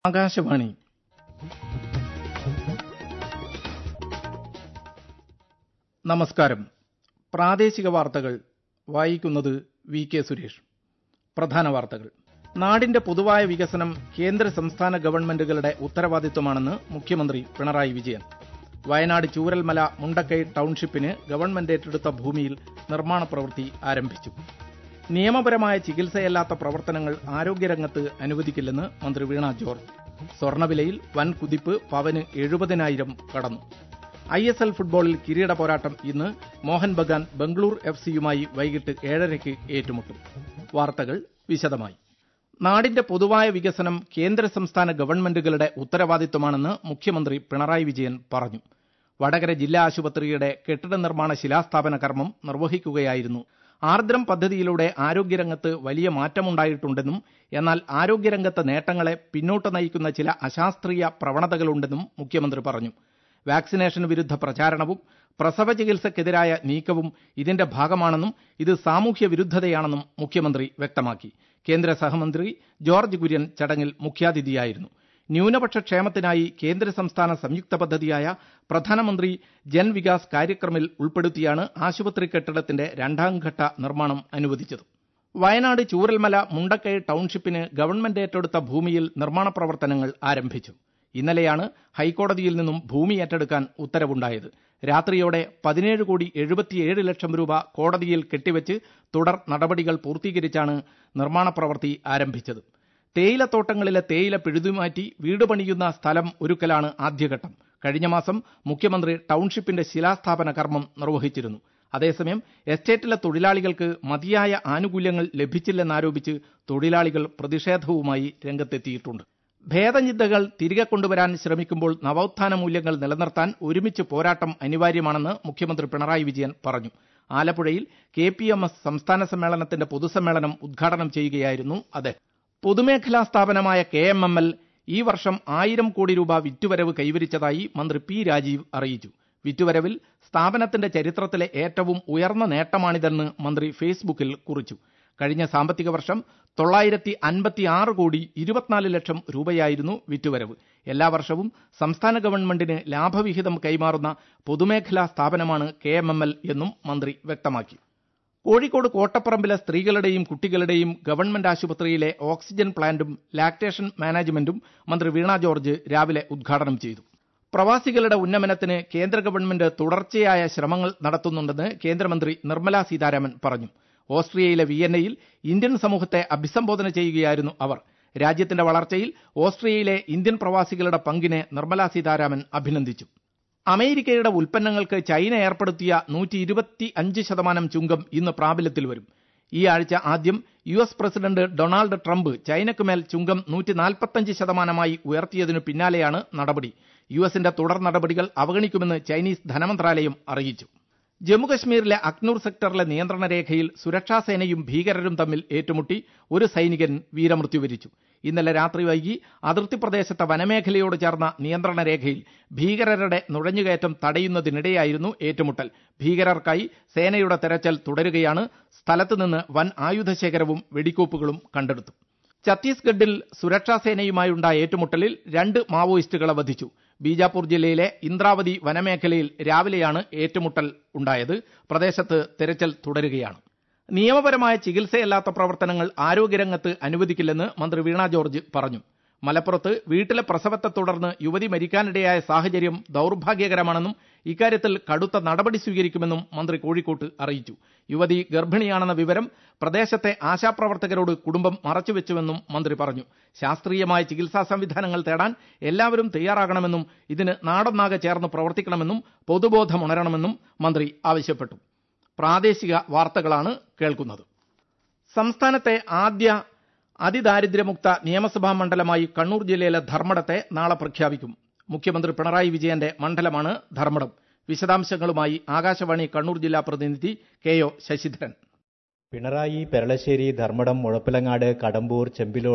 ആകാശവാണി നമസ്കാരം പ്രാദേശിക വാർത്തകൾ വായിക്കുന്നത് വി കെ സുരേഷ് പ്രധാന വാർത്തകൾ നാടിന്റെ പൊതുവായ വികസനം കേന്ദ്ര സംസ്ഥാന ഗവൺമെന്റുകളുടെ ഉത്തരവാദിത്വമാണെന്ന് മുഖ്യമന്ത്രി പിണറായി വിജയൻ വയനാട് ചൂരൽമല മുണ്ടക്കൈ ടൌൺഷിപ്പിന് ഗവൺമെന്റ് ഏറ്റെടുത്ത ഭൂമിയിൽ നിർമ്മാണ പ്രവൃത്തി ആരംഭിച്ചു നിയമപരമായ ചികിത്സയല്ലാത്ത പ്രവർത്തനങ്ങൾ ആരോഗ്യരംഗത്ത് അനുവദിക്കില്ലെന്ന് മന്ത്രി വീണ ജോർജ് സ്വർണവിലയിൽ വൻ കുതിപ്പ് പവന് എഴുപതിനായിരം കടന്നു ഐ എസ് എൽ ഫുട്ബോളിൽ കിരീട പോരാട്ടം ഇന്ന് മോഹൻ ബഗാൻ ബംഗളൂർ എഫ് സിയുമായി വൈകിട്ട് ഏഴരയ്ക്ക് ഏറ്റുമുട്ടും വാർത്തകൾ വിശദമായി നാടിന്റെ പൊതുവായ വികസനം കേന്ദ്ര സംസ്ഥാന ഗവൺമെന്റുകളുടെ ഉത്തരവാദിത്വമാണെന്ന് മുഖ്യമന്ത്രി പിണറായി വിജയൻ പറഞ്ഞു വടകര ജില്ലാ ആശുപത്രിയുടെ കെട്ടിട നിർമ്മാണ ശിലാസ്ഥാപന കർമ്മം നിർവഹിക്കുകയായിരുന്നു ആർദ്രം പദ്ധതിയിലൂടെ ആരോഗ്യരംഗത്ത് വലിയ മാറ്റമുണ്ടായിട്ടുണ്ടെന്നും എന്നാൽ ആരോഗ്യരംഗത്തെ നേട്ടങ്ങളെ പിന്നോട്ട് നയിക്കുന്ന ചില അശാസ്ത്രീയ പ്രവണതകളുണ്ടെന്നും മുഖ്യമന്ത്രി പറഞ്ഞു വാക്സിനേഷൻ വിരുദ്ധ പ്രചാരണവും പ്രസവ ചികിത്സയ്ക്കെതിരായ നീക്കവും ഇതിന്റെ ഭാഗമാണെന്നും ഇത് സാമൂഹ്യ വിരുദ്ധതയാണെന്നും മുഖ്യമന്ത്രി വ്യക്തമാക്കി കേന്ദ്ര സഹമന്ത്രി ജോർജ് കുര്യൻ ചടങ്ങിൽ മുഖ്യാതിഥിയായിരുന്നു ന്യൂനപക്ഷ ക്ഷേമത്തിനായി കേന്ദ്ര സംസ്ഥാന സംയുക്ത പദ്ധതിയായ പ്രധാനമന്ത്രി ജൻ വികാസ് കാര്യക്രമിൽ ഉൾപ്പെടുത്തിയാണ് ആശുപത്രി കെട്ടിടത്തിന്റെ രണ്ടാംഘട്ട നിർമ്മാണം അനുവദിച്ചത് വയനാട് ചൂരൽമല മുണ്ടക്കൈ ടൌൺഷിപ്പിന് ഗവൺമെന്റ് ഏറ്റെടുത്ത ഭൂമിയിൽ നിർമ്മാണ പ്രവർത്തനങ്ങൾ ആരംഭിച്ചു ഇന്നലെയാണ് ഹൈക്കോടതിയിൽ നിന്നും ഭൂമി ഏറ്റെടുക്കാൻ ഉത്തരവുണ്ടായത് രാത്രിയോടെ പതിനേഴ് കോടി എഴുപത്തിയേഴ് ലക്ഷം രൂപ കോടതിയിൽ കെട്ടിവെച്ച് തുടർ നടപടികൾ പൂർത്തീകരിച്ചാണ് നിർമ്മാണ പ്രവൃത്തി ആരംഭിച്ചത് തേയിലത്തോട്ടങ്ങളിലെ തേയില പിഴുതുമാറ്റി വീട് പണിയുന്ന സ്ഥലം ഒരുക്കലാണ് ആദ്യഘട്ടം കഴിഞ്ഞ മാസം മുഖ്യമന്ത്രി ടൌൺഷിപ്പിന്റെ ശിലാസ്ഥാപന കർമ്മം നിർവഹിച്ചിരുന്നു അതേസമയം എസ്റ്റേറ്റിലെ തൊഴിലാളികൾക്ക് മതിയായ ആനുകൂല്യങ്ങൾ ലഭിച്ചില്ലെന്നാരോപിച്ച് തൊഴിലാളികൾ പ്രതിഷേധവുമായി രംഗത്തെത്തിയിട്ടുണ്ട് ഭേദചിന്തകൾ തിരികെ കൊണ്ടുവരാൻ ശ്രമിക്കുമ്പോൾ നവോത്ഥാന മൂല്യങ്ങൾ നിലനിർത്താൻ ഒരുമിച്ച് പോരാട്ടം അനിവാര്യമാണെന്ന് മുഖ്യമന്ത്രി പിണറായി വിജയൻ പറഞ്ഞു ആലപ്പുഴയിൽ കെ പി എം എസ് സംസ്ഥാന സമ്മേളനത്തിന്റെ പൊതുസമ്മേളനം ഉദ്ഘാടനം ചെയ്യുകയായിരുന്നു അദ്ദേഹം പൊതുമേഖലാ സ്ഥാപനമായ കെ എം എം എൽ ഈ വർഷം ആയിരം കോടി രൂപ വിറ്റുവരവ് കൈവരിച്ചതായി മന്ത്രി പി രാജീവ് അറിയിച്ചു വിറ്റുവരവിൽ സ്ഥാപനത്തിന്റെ ചരിത്രത്തിലെ ഏറ്റവും ഉയർന്ന നേട്ടമാണിതെന്ന് മന്ത്രി ഫേസ്ബുക്കിൽ കുറിച്ചു കഴിഞ്ഞ സാമ്പത്തിക വർഷം തൊള്ളായിരത്തി അൻപത്തി ആറ് കോടി ഇരുപത്തിനാല് ലക്ഷം രൂപയായിരുന്നു വിറ്റുവരവ് എല്ലാ വർഷവും സംസ്ഥാന ഗവൺമെന്റിന് ലാഭവിഹിതം കൈമാറുന്ന പൊതുമേഖലാ സ്ഥാപനമാണ് കെ എം എം എൽ എന്നും മന്ത്രി വ്യക്തമാക്കി കോഴിക്കോട് കോട്ടപ്പറമ്പിലെ സ്ത്രീകളുടെയും കുട്ടികളുടെയും ഗവൺമെന്റ് ആശുപത്രിയിലെ ഓക്സിജൻ പ്ലാന്റും ലാക്ടേഷൻ മാനേജ്മെന്റും മന്ത്രി വീണ ജോർജ് രാവിലെ ഉദ്ഘാടനം ചെയ്തു പ്രവാസികളുടെ ഉന്നമനത്തിന് കേന്ദ്ര ഗവൺമെന്റ് തുടർച്ചയായ ശ്രമങ്ങൾ നടത്തുന്നുണ്ടെന്ന് കേന്ദ്രമന്ത്രി നിർമ്മല സീതാരാമൻ പറഞ്ഞു ഓസ്ട്രിയയിലെ വിയന്നയിൽ ഇന്ത്യൻ സമൂഹത്തെ അഭിസംബോധന ചെയ്യുകയായിരുന്നു അവർ രാജ്യത്തിന്റെ വളർച്ചയിൽ ഓസ്ട്രിയയിലെ ഇന്ത്യൻ പ്രവാസികളുടെ പങ്കിനെ നിർമ്മല സീതാരാമൻ അഭിനന്ദിച്ചു അമേരിക്കയുടെ ഉൽപ്പന്നങ്ങൾക്ക് ചൈന ഏർപ്പെടുത്തിയ നൂറ്റി ഇരുപത്തി അഞ്ച് ശതമാനം ചുങ്കം ഇന്ന് പ്രാബല്യത്തിൽ വരും ഈ ആഴ്ച ആദ്യം U S president Donald Trump ചൈനയ്ക്കുമേൽ ചുങ്കം നൂറ്റി നാൽപ്പത്തഞ്ച് ശതമാനമായി ഉയർത്തിയതിനു പിന്നാലെയാണ് നടപടി യു എസിന്റെ തുടർ നടപടികൾ അവഗണിക്കുമെന്ന് ചൈനീസ് ധനമന്ത്രാലയം അറിയിച്ചു ജമ്മുകശ്മീരിലെ അക്നൂർ സെക്ടറിലെ നിയന്ത്രണ രേഖയിൽ സുരക്ഷാസേനയും ഭീകരരും തമ്മിൽ ഏറ്റുമുട്ടി ഒരു സൈനികൻ വീരമൃത്യു വരിച്ചു ഇന്നലെ രാത്രി വൈകി അതിർത്തി പ്രദേശത്തെ വനമേഖലയോട് ചേർന്ന നിയന്ത്രണ രേഖയിൽ ഭീകരരുടെ നുഴഞ്ഞുകയറ്റം തടയുന്നതിനിടെയായിരുന്നു ഏറ്റുമുട്ടൽ ഭീകരർക്കായി സേനയുടെ തെരച്ചിൽ തുടരുകയാണ് സ്ഥലത്തുനിന്ന് വൻ ആയുധശേഖരവും വെടിക്കോപ്പുകളും കണ്ടെടുത്തു ഛത്തീസ്ഗഡിൽ സുരക്ഷാസേനയുമായുണ്ടായ ഏറ്റുമുട്ടലിൽ രണ്ട് മാവോയിസ്റ്റുകളെ വധിച്ചു ബീജാപൂർ ജില്ലയിലെ ഇന്ദ്രാവതി വനമേഖലയിൽ രാവിലെയാണ് ഏറ്റുമുട്ടൽ ഉണ്ടായത് പ്രദേശത്ത് തെരച്ചിൽ തുടരുകയാണ് നിയമപരമായ ചികിത്സയല്ലാത്ത പ്രവർത്തനങ്ങൾ ആരോഗ്യരംഗത്ത് അനുവദിക്കില്ലെന്ന് മന്ത്രി വീണ ജോർജ് പറഞ്ഞു മലപ്പുറത്ത് വീട്ടിലെ പ്രസവത്തെ തുടർന്ന് യുവതി മരിക്കാനിടയായ സാഹചര്യം ദൌർഭാഗ്യകരമാണെന്നും ഇക്കാര്യത്തിൽ കടുത്ത നടപടി സ്വീകരിക്കുമെന്നും മന്ത്രി കോഴിക്കോട്ട് അറിയിച്ചു യുവതി ഗർഭിണിയാണെന്ന വിവരം പ്രദേശത്തെ ആശാപ്രവർത്തകരോട് കുടുംബം മറച്ചുവെച്ചുവെന്നും മന്ത്രി പറഞ്ഞു ശാസ്ത്രീയമായ ചികിത്സാ സംവിധാനങ്ങൾ തേടാൻ എല്ലാവരും തയ്യാറാകണമെന്നും ഇതിന് നാടൊന്നാകെ ചേർന്ന് പ്രവർത്തിക്കണമെന്നും പൊതുബോധമുണരണമെന്നും മന്ത്രി ആവശ്യപ്പെട്ടു പ്രാദേശിക വാർത്തകളാണ് കേൾക്കുന്നത് സംസ്ഥാനത്തെ ആദ്യ അതിദാരിദ്ര്യമുക്ത നിയമസഭാ മണ്ഡലമായി കണ്ണൂർ ജില്ലയിലെ ധർമ്മടത്തെ നാളെ പ്രഖ്യാപിക്കും മുഖ്യമന്ത്രി പിണറായി വിജയന്റെ മണ്ഡലമാണ് ധർമ്മടം വിശദാംശങ്ങളുമായി ആകാശവാണി കണ്ണൂർ ജില്ലാ പ്രതിനിധി കെ ഒ ശശിധരൻ പിണറായി പെരളശ്ശേരി ധർമ്മടം മുഴപ്പിലങ്ങാട് കടമ്പൂർ ചെമ്പിലോട്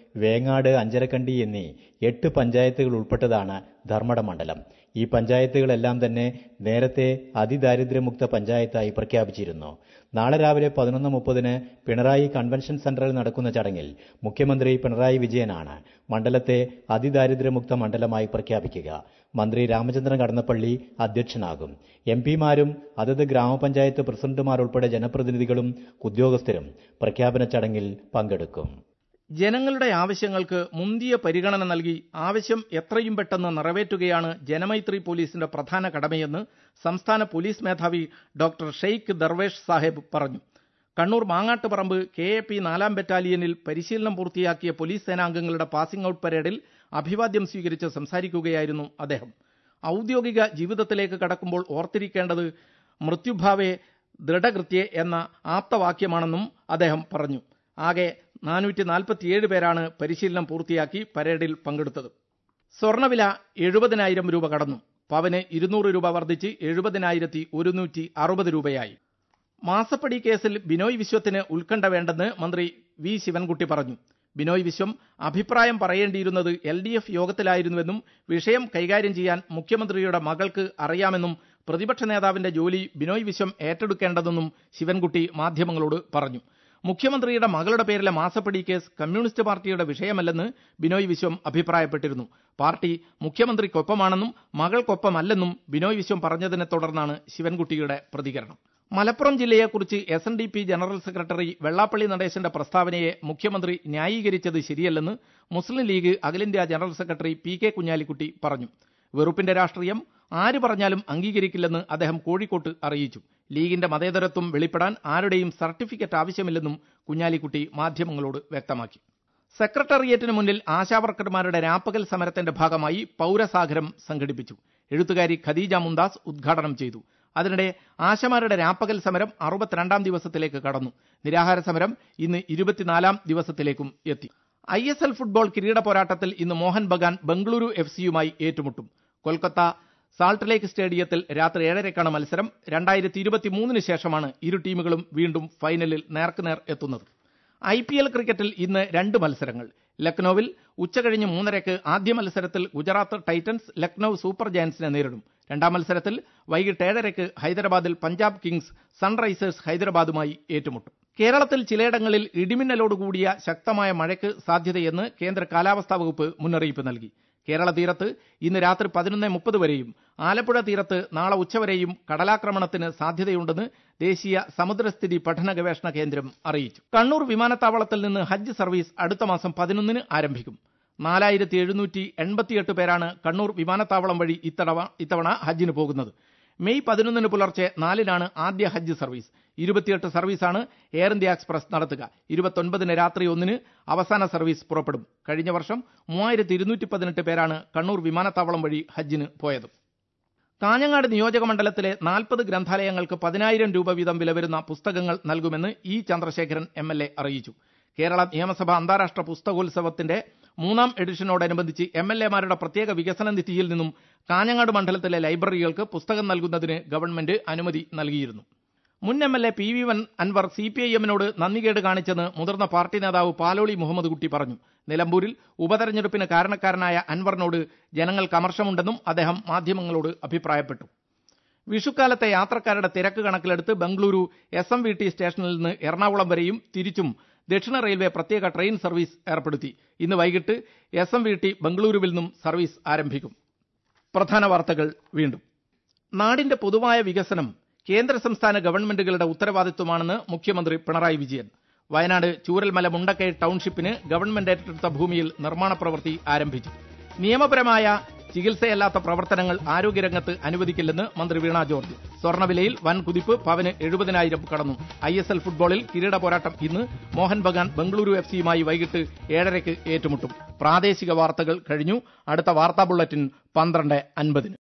വേങ്ങാട് അഞ്ചരക്കണ്ടി എന്നീ എട്ട് പഞ്ചായത്തുകൾ ഉൾപ്പെട്ടതാണ് ധർമ്മട മണ്ഡലം ഈ പഞ്ചായത്തുകളെല്ലാം തന്നെ നേരത്തെ അതിദാരിദ്ര്യമുക്ത പഞ്ചായത്തായി പ്രഖ്യാപിച്ചിരുന്നു നാളെ രാവിലെ പതിനൊന്ന് മുപ്പതിന് പിണറായി കൺവെൻഷൻ സെന്ററിൽ നടക്കുന്ന ചടങ്ങിൽ മുഖ്യമന്ത്രി പിണറായി വിജയനാണ് മണ്ഡലത്തെ അതിദാരിദ്ര്യമുക്ത മണ്ഡലമായി പ്രഖ്യാപിക്കുക മന്ത്രി രാമചന്ദ്രൻ കടന്നപ്പള്ളി അധ്യക്ഷനാകും എം പിമാരും അതത് ഗ്രാമപഞ്ചായത്ത് പ്രസിഡന്റുമാർ ഉൾപ്പെടെ ജനപ്രതിനിധികളും ഉദ്യോഗസ്ഥരും പ്രഖ്യാപന ചടങ്ങിൽ പങ്കെടുക്കും ജനങ്ങളുടെ ആവശ്യങ്ങൾക്ക് മുന്തിയ പരിഗണന നൽകി ആവശ്യം എത്രയും പെട്ടെന്ന് നിറവേറ്റുകയാണ് ജനമൈത്രി പോലീസിന്റെ പ്രധാന കടമയെന്ന് സംസ്ഥാന പോലീസ് മേധാവി ഡോക്ടർ ഷെയ്ഖ് ദർവേഷ് സാഹിബ് പറഞ്ഞു Kannur Mangattuparamba K A P നാലാം ബറ്റാലിയനിൽ പരിശീലനം പൂർത്തിയാക്കിയ പോലീസ് സേനാംഗങ്ങളുടെ പാസിംഗ് ഔട്ട് പരേഡിൽ അഭിവാദ്യം സ്വീകരിച്ച് സംസാരിക്കുകയായിരുന്നു അദ്ദേഹം ഔദ്യോഗിക ജീവിതത്തിലേക്ക് കടക്കുമ്പോൾ ഓർത്തിരിക്കേണ്ടത് മൃത്യുഭാവേ ദൃഢകൃത്യെ എന്ന ആപ്തവാക്യമാണെന്നും അദ്ദേഹം പറഞ്ഞു ആകെ നാനൂറ്റി നാൽപ്പത്തിയേഴ് പേരാണ് പരിശീലനം പൂർത്തിയാക്കി പരേഡിൽ പങ്കെടുത്തത് സ്വർണവില എഴുപതിനായിരം രൂപ കടന്നു പവന് ഇരുന്നൂറ് രൂപ വർദ്ധിച്ച് എഴുപതിനായിരത്തി ഒരുന്നൂറ്റി അറുപത് രൂപയായി മാസപ്പടി കേസിൽ ബിനോയ് വിശ്വത്തിന് ഉത്കണ്ഠ വേണ്ടെന്ന് മന്ത്രി വി ശിവൻകുട്ടി പറഞ്ഞു ബിനോയ് വിശ്വം അഭിപ്രായം പറയേണ്ടിയിരുന്നത് എൽ ഡി എഫ് യോഗത്തിലായിരുന്നുവെന്നും വിഷയം കൈകാര്യം ചെയ്യാൻ മുഖ്യമന്ത്രിയുടെ മകൾക്ക് അറിയാമെന്നും പ്രതിപക്ഷ നേതാവിന്റെ ജോലി ബിനോയ് വിശ്വം ഏറ്റെടുക്കേണ്ടതെന്നും ശിവൻകുട്ടി മാധ്യമങ്ങളോട് പറഞ്ഞു മുഖ്യമന്ത്രിയുടെ മകളുടെ പേരിലെ മാസപ്പടി കേസ് കമ്മ്യൂണിസ്റ്റ് പാർട്ടിയുടെ വിഷയമല്ലെന്ന് ബിനോയ് വിശ്വം അഭിപ്രായപ്പെട്ടിരുന്നു പാർട്ടി മുഖ്യമന്ത്രിക്കൊപ്പമാണെന്നും മകൾക്കൊപ്പമല്ലെന്നും ബിനോയ് വിശ്വം പറഞ്ഞതിനെ തുടർന്നാണ് ശിവൻകുട്ടിയുടെ പ്രതികരണം മലപ്പുറം ജില്ലയെക്കുറിച്ച് S N D P general secretary Vellappally നടേശന്റെ പ്രസ്താവനയെ മുഖ്യമന്ത്രി ന്യായീകരിച്ചത് ശരിയല്ലെന്ന് മുസ്ലിം ലീഗ് അഖിലേന്ത്യാ general secretary P K Kunhalikutty പറഞ്ഞു വെറുപ്പിന്റെ രാഷ്ട്രീയം ആര് പറഞ്ഞാലും അംഗീകരിക്കില്ലെന്ന് അദ്ദേഹം കോഴിക്കോട്ട് അറിയിച്ചു ലീഗിന്റെ മതേതരത്വം വെളിപ്പെടാൻ ആരുടെയും സർട്ടിഫിക്കറ്റ് ആവശ്യമില്ലെന്നും കുഞ്ഞാലിക്കുട്ടി മാധ്യമങ്ങളോട് വ്യക്തമാക്കി സെക്രട്ടേറിയറ്റിന് മുന്നിൽ ആശാവർക്കർമാരുടെ രാപ്പകൽ സമരത്തിന്റെ ഭാഗമായി പൌരസാഗരം സംഘടിപ്പിച്ചു എഴുത്തുകാരി ഖദീജ മുന്താസ് ഉദ്ഘാടനം ചെയ്തു അതിനിടെ ആശമാരുടെ രാപ്പകൽ സമരം അറുപത്തിരണ്ടാം ദിവസത്തിലേക്ക് കടന്നു നിരാഹാര സമരം ഇന്ന് ഇരുപത്തിനാലാം ദിവസത്തിലേക്കും എത്തി ഐ എസ് എൽ ഫുട്ബോൾ കിരീട പോരാട്ടത്തിൽ ഇന്ന് മോഹൻ ബഗാൻ ബംഗളൂരു എഫ് സിയുമായി ഏറ്റുമുട്ടും കൊൽക്കത്ത സാൾട്ട് ലേക്ക് സ്റ്റേഡിയത്തിൽ രാത്രി ഏഴരക്കാണ് മത്സരം രണ്ടായിരത്തി ഇരുപത്തിമൂന്നിന് ശേഷമാണ് ഇരു ടീമുകളും വീണ്ടും ഫൈനലിൽ നേർക്കുനേർ എത്തുന്നത് ഐ പി എൽ ക്രിക്കറ്റിൽ ഇന്ന് രണ്ട് മത്സരങ്ങൾ ലക്നൌവിൽ ഉച്ചകഴിഞ്ഞ് മൂന്നരയ്ക്ക് ആദ്യ മത്സരത്തിൽ ഗുജറാത്ത് ടൈറ്റൻസ് ലക്നൌ സൂപ്പർ ജയൻസിനെ നേരിടും രണ്ടാം മത്സരത്തിൽ വൈകിട്ട് ഏഴരയ്ക്ക് ഹൈദരാബാദിൽ പഞ്ചാബ് കിങ്സ് സൺറൈസേഴ്സ് ഹൈദരാബാദുമായി ഏറ്റുമുട്ടും കേരളത്തിൽ ചിലയിടങ്ങളിൽ ഇടിമിന്നലോടുകൂടിയ ശക്തമായ മഴയ്ക്ക് സാധ്യതയെന്ന് കേന്ദ്ര കാലാവസ്ഥാ വകുപ്പ് മുന്നറിയിപ്പ് നൽകി കേരള തീരത്ത് ഇന്ന് രാത്രി പതിനൊന്ന് മുപ്പത് വരെയും ആലപ്പുഴ തീരത്ത് നാളെ ഉച്ചവരെയും കടലാക്രമണത്തിന് സാധ്യതയുണ്ടെന്ന് ദേശീയ സമുദ്രസ്ഥിതി പഠന ഗവേഷണ കേന്ദ്രം അറിയിച്ചു കണ്ണൂർ വിമാനത്താവളത്തിൽ നിന്ന് ഹജ്ജ് സർവീസ് അടുത്ത മാസം പതിനൊന്നിന് ആരംഭിക്കും നാലായിരത്തി എഴുന്നൂറ്റി എൺപത്തിയെട്ട് പേരാണ് കണ്ണൂർ വിമാനത്താവളം വഴി ഇത്തവണ ഇത്തവണ ഹജ്ജിന് പോകുന്നത് മെയ് പതിനൊന്നിന് പുലർച്ചെ നാലിനാണ് ആദ്യ ഹജ്ജ് സർവീസ് ഇരുപത്തിയെട്ട് സർവീസാണ് എയർ ഇന്ത്യ എക്സ്പ്രസ് നടത്തുക ഇരുപത്തൊൻപതിന് രാത്രി ഒന്നിന് അവസാന സർവീസ് പുറപ്പെടും കഴിഞ്ഞ വർഷം മൂവായിരത്തി ഇരുന്നൂറ്റി പതിനെട്ട് പേരാണ് കണ്ണൂർ വിമാനത്താവളം വഴി ഹജ്ജിന് പോയത് കാഞ്ഞങ്ങാട് നിയോജക മണ്ഡലത്തിലെ നാൽപ്പത് ഗ്രന്ഥാലയങ്ങൾക്ക് പതിനായിരം രൂപ വീതം വില വരുന്ന പുസ്തകങ്ങൾ നൽകുമെന്ന് E Chandrasekharan M L A അറിയിച്ചു കേരള നിയമസഭ അന്താരാഷ്ട്ര പുസ്തകോത്സവത്തിന്റെ മൂന്നാം എഡിഷനോടനുബന്ധിച്ച് എം എൽ എമാരുടെ പ്രത്യേക വികസന നിധിയിൽ നിന്നും കാഞ്ഞങ്ങാട് മണ്ഡലത്തിലെ ലൈബ്രറികൾക്ക് പുസ്തകം നൽകുന്നതിന് ഗവൺമെന്റ് അനുമതി നൽകിയിരുന്നു മുൻ M L A P V വൻ അൻവർ സി പി ഐ എമ്മിനോട് നന്ദികേട് കാണിച്ചെന്ന് മുതിർന്ന പാർട്ടി നേതാവ് പാലോളി മുഹമ്മദ് കുട്ടി പറഞ്ഞു നിലമ്പൂരിൽ ഉപതെരഞ്ഞെടുപ്പിന് കാരണക്കാരനായ അൻവറിനോട് ജനങ്ങൾക്ക് അമർഷമുണ്ടെന്നും അദ്ദേഹം മാധ്യമങ്ങളോട് അഭിപ്രായപ്പെട്ടു വിഷുക്കാലത്തെ യാത്രക്കാരുടെ തിരക്ക് കണക്കിലെടുത്ത് Bengaluru S M V T സ്റ്റേഷനിൽ നിന്ന് എറണാകുളം വരെയും തിരിച്ചും ദക്ഷിണ റെയിൽവേ പ്രത്യേക ട്രെയിൻ സർവീസ് ഏർപ്പെടുത്തി ഇന്ന് വൈകിട്ട് എസ് എം വി ടി ബംഗളൂരുവിൽ നിന്നും സർവീസ് ആരംഭിക്കും പ്രധാന വാർത്തകൾ വീണ്ടും നാടിന്റെ പൊതുവായ വികസനം കേന്ദ്ര സംസ്ഥാന ഗവൺമെന്റുകളുടെ ഉത്തരവാദിത്വമാണെന്ന് മുഖ്യമന്ത്രി പിണറായി വിജയൻ വയനാട് ചൂരൽമല മുണ്ടക്കൈ ടൌൺഷിപ്പിന് ഗവൺമെന്റ് ഏറ്റെടുത്ത ഭൂമിയിൽ നിർമ്മാണ പ്രവൃത്തി ആരംഭിച്ചു നിയമപരമായ ചികിത്സയല്ലാത്ത പ്രവർത്തനങ്ങൾ ആരോഗ്യരംഗത്ത് അനുവദിക്കില്ലെന്ന് മന്ത്രി വീണ ജോർജ് സ്വർണ്ണവിലയിൽ വൻ കുതിപ്പ് പവന് എഴുപതിനായിരം കടന്നു ഐ എസ് എൽ ഫുട്ബോളിൽ കിരീട പോരാട്ടം ഇന്ന് മോഹൻ ബഗാൻ ബംഗളൂരു എഫ് സിയുമായി വൈകിട്ട് ഏഴരയ്ക്ക് ഏറ്റുമുട്ടും പ്രാദേശിക വാർത്തകൾ കഴിഞ്ഞു അടുത്ത വാർത്താ ബുള്ളറ്റിൻ പന്ത്രണ്ട് അൻപതിന്